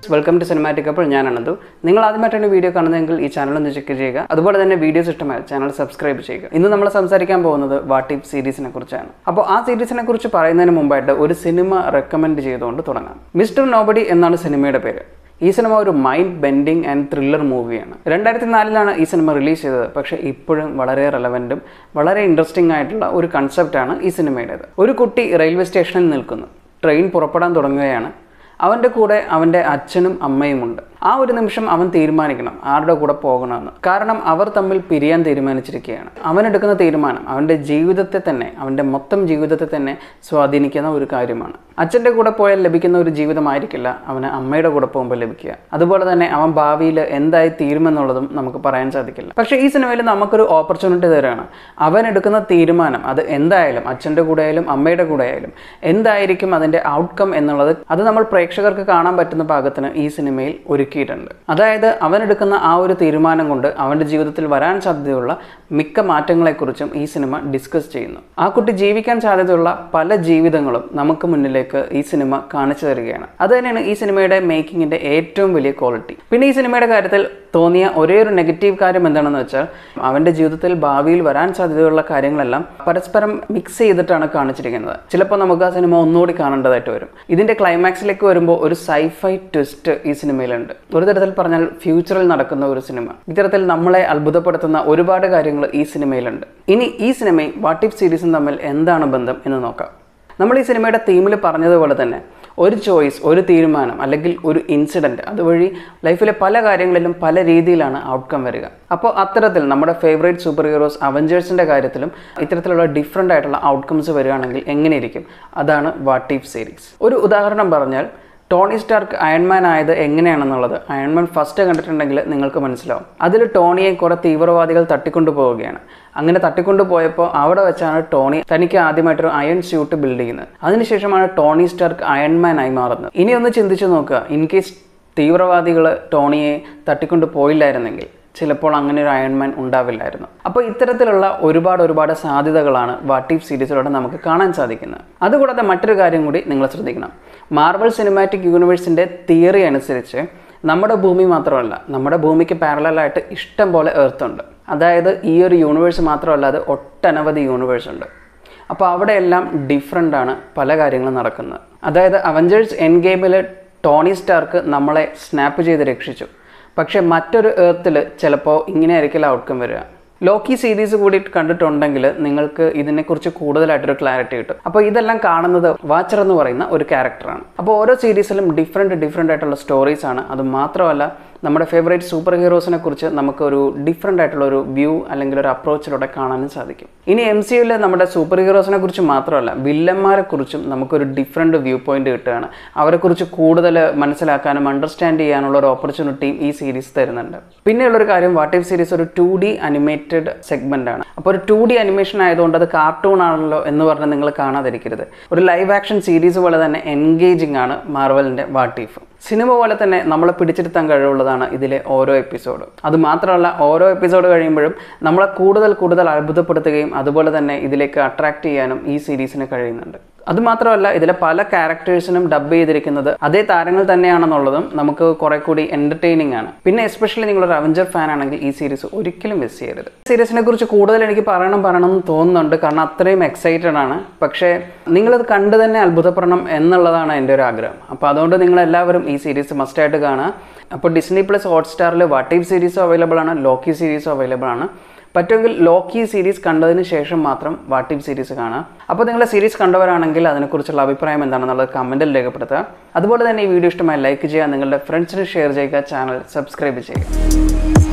welcome to cinematic അപ്പോൾ ഞാൻ അനന്തു നിങ്ങൾ ആദ്യമായിട്ടാണ് വീഡിയോ കാണുന്നതെങ്കിൽ ഈ ചാനൽ ഒന്ന് ചെക്ക് ചെയ്യുക അതുപോലെ തന്നെ വീഡിയോസ് ഇഷ്ടമായാൽ ചാനൽ സബ്സ്ക്രൈബ് ചെയ്യുക ഇന്ന് നമ്മൾ സംസാരിക്കാൻ പോകുന്നത് വാട്ടിപ് സീരീസിനെ കുറിച്ചാണ് അപ്പോൾ ആ സീരീസിനെ കുറിച്ച് പറയുന്നതിന് മുമ്പായിട്ട് ഒരു സിനിമ റെക്കമെൻഡ് ചെയ്തുകൊണ്ട് തുടങ്ങാം മിസ്റ്റർ നോബഡി എന്നാണ് സിനിമയുടെ പേര് ഈ സിനിമ ഒരു മൈൻഡ് ബെൻഡിങ് ആൻഡ് ത്രില്ലർ മൂവിയാണ് രണ്ടായിരത്തി നാലിലാണ് ഈ സിനിമ റിലീസ് ചെയ്തത് പക്ഷേ ഇപ്പോഴും വളരെ റെലവൻറ്റും വളരെ ഇൻട്രസ്റ്റിംഗ് ആയിട്ടുള്ള ഒരു കൺസെപ്റ്റാണ് ഈ സിനിമയുടേത് ഒരു കുട്ടി റെയിൽവേ സ്റ്റേഷനിൽ നിൽക്കുന്നു ട്രെയിൻ പുറപ്പെടാൻ തുടങ്ങുകയാണ് അവൻ്റെ കൂടെ അവൻ്റെ അച്ഛനും അമ്മയുമുണ്ട് ആ ഒരു നിമിഷം അവൻ തീരുമാനിക്കണം ആരുടെ കൂടെ പോകണമെന്ന് കാരണം അവർ തമ്മിൽ പിരിയാൻ തീരുമാനിച്ചിരിക്കുകയാണ് അവൻ എടുക്കുന്ന തീരുമാനം അവൻ്റെ ജീവിതത്തെ തന്നെ അവൻ്റെ മൊത്തം ജീവിതത്തെ തന്നെ സ്വാധീനിക്കുന്ന ഒരു കാര്യമാണ് അച്ഛൻ്റെ കൂടെ പോയാൽ ലഭിക്കുന്ന ഒരു ജീവിതമായിരിക്കില്ല അവന് അമ്മയുടെ കൂടെ പോകുമ്പോൾ ലഭിക്കുക അതുപോലെ തന്നെ അവൻ ഭാവിയിൽ എന്തായി തീരുമെന്നുള്ളതും നമുക്ക് പറയാൻ സാധിക്കില്ല പക്ഷേ ഈ സിനിമയിൽ നമുക്കൊരു ഓപ്പർച്യൂണിറ്റി തരാണ് അവൻ എടുക്കുന്ന തീരുമാനം അത് എന്തായാലും അച്ഛൻ്റെ കൂടെ ആയാലും അമ്മയുടെ കൂടെ ആയാലും എന്തായിരിക്കും അതിൻ്റെ ഔട്ട്കം എന്നുള്ളത് അത് നമ്മൾ പ്രേക്ഷകർക്ക് കാണാൻ പറ്റുന്ന പാകത്തിന് ഈ സിനിമയിൽ ഒരുക്കിയിട്ടുണ്ട് അതായത് അവൻ എടുക്കുന്ന ആ ഒരു തീരുമാനം കൊണ്ട് അവൻ്റെ ജീവിതത്തിൽ വരാൻ സാധ്യതയുള്ള മിക്ക മാറ്റങ്ങളെക്കുറിച്ചും ഈ സിനിമ ഡിസ്കസ് ചെയ്യുന്നു ആ കുട്ടി ജീവിക്കാൻ സാധ്യതയുള്ള പല ജീവിതങ്ങളും നമുക്ക് മുന്നിലേക്ക് ഈ സിനിമ കാണിച്ചു തരികയാണ് അത് തന്നെയാണ് ഈ സിനിമയുടെ മേക്കിങ്ങിൻ്റെ ഏറ്റവും വലിയ ക്വാളിറ്റി പിന്നെ ഈ സിനിമയുടെ കാര്യത്തിൽ തോന്നിയ ഒരേ ഒരു നെഗറ്റീവ് കാര്യം എന്താണെന്ന് വെച്ചാൽ അവൻ്റെ ജീവിതത്തിൽ ഭാവിയിൽ വരാൻ സാധ്യതയുള്ള കാര്യങ്ങളെല്ലാം പരസ്പരം മിക്സ് ചെയ്തിട്ടാണ് കാണിച്ചിരിക്കുന്നത് ചിലപ്പോൾ നമുക്ക് ആ സിനിമ ഒന്നുകൂടി കാണേണ്ടതായിട്ട് വരും ഇതിൻ്റെ ക്ലൈമാക്സിലേക്ക് വരുമ്പോൾ ഒരു സൈഫൈ ട്വിസ്റ്റ് ഈ സിനിമയിലുണ്ട് ഒരു തരത്തിൽ പറഞ്ഞാൽ ഫ്യൂച്ചറിൽ നടക്കുന്ന ഒരു സിനിമ ഇത്തരത്തിൽ നമ്മളെ അത്ഭുതപ്പെടുത്തുന്ന ഒരുപാട് കാര്യങ്ങൾ ഈ സിനിമയിലുണ്ട് ഇനി ഈ സിനിമയും വാട്ടിഫ് സീരീസും തമ്മിൽ എന്താണ് ബന്ധം എന്ന് നോക്കാം നമ്മൾ ഈ സിനിമയുടെ തീമിൽ പറഞ്ഞതുപോലെ തന്നെ ഒരു ചോയ്സ് ഒരു തീരുമാനം അല്ലെങ്കിൽ ഒരു ഇൻസിഡൻറ്റ് അതുവഴി ലൈഫിലെ പല കാര്യങ്ങളിലും പല രീതിയിലാണ് ഔട്ട്കം വരിക അപ്പോൾ അത്തരത്തിൽ നമ്മുടെ ഫേവറേറ്റ് സൂപ്പർ ഹീറോസ് അവഞ്ചേഴ്സിൻ്റെ കാര്യത്തിലും ഇത്തരത്തിലുള്ള ഡിഫറെൻ്റ് ആയിട്ടുള്ള ഔട്ട്കംസ് വരികയാണെങ്കിൽ എങ്ങനെയിരിക്കും അതാണ് വാട്ടീഫ് സീരീസ് ഒരു ഉദാഹരണം പറഞ്ഞാൽ ടോണി സ്റ്റാർക്ക് അയൺമാൻ ആയത് എങ്ങനെയാണെന്നുള്ളത് അയൺമാൻ ഫസ്റ്റ് കണ്ടിട്ടുണ്ടെങ്കിൽ നിങ്ങൾക്ക് മനസ്സിലാവും അതിൽ ടോണിയെ കുറേ തീവ്രവാദികൾ തട്ടിക്കൊണ്ടു പോവുകയാണ് അങ്ങനെ തട്ടിക്കൊണ്ടു പോയപ്പോൾ അവിടെ വെച്ചാണ് ടോണി തനിക്ക് ആദ്യമായിട്ടൊരു അയൺ സ്യൂട്ട് ബിൽഡ് ചെയ്യുന്നത് അതിനുശേഷമാണ് ടോണി സ്റ്റാർക്ക് അയൺമാൻ ആയി മാറുന്നത് ഇനി ഒന്ന് ചിന്തിച്ചു നോക്കുക ഇൻ കേസ് തീവ്രവാദികൾ ടോണിയെ തട്ടിക്കൊണ്ടു പോയില്ലായിരുന്നെങ്കിൽ ചിലപ്പോൾ അങ്ങനെ ഒരു അയൺമാൻ ഉണ്ടാവില്ലായിരുന്നു അപ്പോൾ ഇത്തരത്തിലുള്ള ഒരുപാട് ഒരുപാട് സാധ്യതകളാണ് വാട്ടീഫ് സീരീസിലൂടെ നമുക്ക് കാണാൻ സാധിക്കുന്നത് അതുകൂടാതെ മറ്റൊരു കാര്യം കൂടി നിങ്ങൾ ശ്രദ്ധിക്കണം മാർവൽ സിനിമാറ്റിക് യൂണിവേഴ്സിൻ്റെ തിയറി അനുസരിച്ച് നമ്മുടെ ഭൂമി മാത്രമല്ല നമ്മുടെ ഭൂമിക്ക് പാരലായിട്ട് ഇഷ്ടം പോലെ എർത്ത് ഉണ്ട് അതായത് ഈ ഒരു യൂണിവേഴ്സ് മാത്രമല്ലാതെ ഒട്ടനവധി യൂണിവേഴ്സ് ഉണ്ട് അപ്പോൾ അവിടെയെല്ലാം ഡിഫറെൻ്റ് ആണ് പല കാര്യങ്ങളും നടക്കുന്നത് അതായത് അവഞ്ചേഴ്സ് എൻ ഗെയിമിൽ ടോണി സ്റ്റാർക്ക് നമ്മളെ സ്നാപ്പ് ചെയ്ത് രക്ഷിച്ചു പക്ഷേ മറ്റൊരു ഏർത്തിൽ ചിലപ്പോൾ ഇങ്ങനെ ആയിരിക്കില്ല ഔട്ട്കം വരിക ലോക്കി സീരീസ് കൂടി കണ്ടിട്ടുണ്ടെങ്കിൽ നിങ്ങൾക്ക് ഇതിനെക്കുറിച്ച് കൂടുതലായിട്ടൊരു ക്ലാരിറ്റി കിട്ടും അപ്പോൾ ഇതെല്ലാം കാണുന്നത് വാച്ചർ എന്ന് പറയുന്ന ഒരു ക്യാരക്ടറാണ് അപ്പോൾ ഓരോ സീരീസിലും ഡിഫറെൻറ്റ് ഡിഫറെൻ്റ് ആയിട്ടുള്ള സ്റ്റോറീസ് ആണ് അത് മാത്രമല്ല നമ്മുടെ ഫേവറേറ്റ് സൂപ്പർ ഹീറോസിനെ കുറിച്ച് നമുക്കൊരു ഡിഫറെൻ്റ് ആയിട്ടുള്ള ഒരു വ്യൂ അല്ലെങ്കിൽ ഒരു അപ്രോച്ചിലൂടെ കാണാനും സാധിക്കും ഇനി എം സി യുവിൽ നമ്മുടെ സൂപ്പർ ഹീറോസിനെ കുറിച്ച് മാത്രമല്ല വില്ലന്മാരെ കുറിച്ചും നമുക്കൊരു ഡിഫറെൻറ്റ് വ്യൂ പോയിന്റ് കിട്ടുകയാണ് അവരെക്കുറിച്ച് കൂടുതൽ മനസ്സിലാക്കാനും അണ്ടർസ്റ്റാൻഡ് ചെയ്യാനുള്ള ഒരു ഓപ്പർച്യൂണിറ്റിയും ഈ സീരീസ് തരുന്നുണ്ട് പിന്നെയുള്ളൊരു കാര്യം വാട്ട് ഇഫ് സീരീസ് ഒരു ടു ഡി അനിമേറ്റഡ് സെഗ്മെൻ്റ് ആണ് അപ്പോൾ ഒരു ടു ഡി അനിമേഷൻ ആയതുകൊണ്ട് അത് കാർട്ടൂൺ ആണല്ലോ എന്ന് പറഞ്ഞ് നിങ്ങൾ കാണാതിരിക്കരുത് ഒരു ലൈവ് ആക്ഷൻ സീരീസ് പോലെ തന്നെ എൻഗേജിംഗ് ആണ് മാർവലിൻ്റെ വാട്ട് ഇഫ് സിനിമ പോലെ തന്നെ നമ്മളെ പിടിച്ചെടുത്താൻ കഴിവുള്ളതാണ് ഇതിലെ ഓരോ എപ്പിസോഡും അത് മാത്രമല്ല ഓരോ എപ്പിസോഡ് കഴിയുമ്പോഴും നമ്മളെ കൂടുതൽ കൂടുതൽ അത്ഭുതപ്പെടുത്തുകയും അതുപോലെ തന്നെ ഇതിലേക്ക് അട്രാക്ട് ചെയ്യാനും ഈ സീരീസിന് കഴിയുന്നുണ്ട് അതുമാത്രമല്ല ഇതിലെ പല ക്യാരക്ടേഴ്സിനും ഡബ് ചെയ്തിരിക്കുന്നത് അതേ താരങ്ങൾ തന്നെയാണെന്നുള്ളതും നമുക്ക് കുറെ കൂടി എന്റർടൈനിങ് ആണ് പിന്നെ എസ്പെഷ്യലി നിങ്ങളൊരു അവഞ്ചർ ഫാൻ ആണെങ്കിൽ ഈ സീരീസ് ഒരിക്കലും മിസ് ചെയ്യരുത് സീരീസിനെ കുറിച്ച് കൂടുതൽ എനിക്ക് പറയണം പറയണം എന്ന് തോന്നുന്നുണ്ട് കാരണം അത്രയും എക്സൈറ്റഡ് ആണ് പക്ഷേ നിങ്ങളത് കണ്ടു തന്നെ അത്ഭുതപ്പെടണം എന്നുള്ളതാണ് എൻ്റെ ഒരു ആഗ്രഹം അപ്പോൾ അതുകൊണ്ട് നിങ്ങൾ എല്ലാവരും ഈ സീരീസ് മസ്റ്റായിട്ട് കാണുക അപ്പോൾ ഡിസ്നി പ്ലസ് ഹോട്ട്സ്റ്റാറിൽ വാട്ടീവ് സീരീസും അവൈലബിൾ ആണ് ലോക്കി സീരീസും അവൈലബിൾ ആണ് പറ്റുമെങ്കിൽ ലോക്കി സീരീസ് കണ്ടതിന് ശേഷം മാത്രം വാട്ടിം സീരീസ് കാണാം അപ്പോൾ നിങ്ങൾ സീരീസ് കണ്ടവരാണെങ്കിൽ അതിനെക്കുറിച്ചുള്ള അഭിപ്രായം എന്താണെന്നുള്ളത് കമൻറ്റിൽ രേഖപ്പെടുത്തുക അതുപോലെ തന്നെ ഈ വീഡിയോ ഇഷ്ടമായി ലൈക്ക് ചെയ്യുക നിങ്ങളുടെ ഫ്രണ്ട്സിന് ഷെയർ ചെയ്യുക ചാനൽ സബ്സ്ക്രൈബ് ചെയ്യുക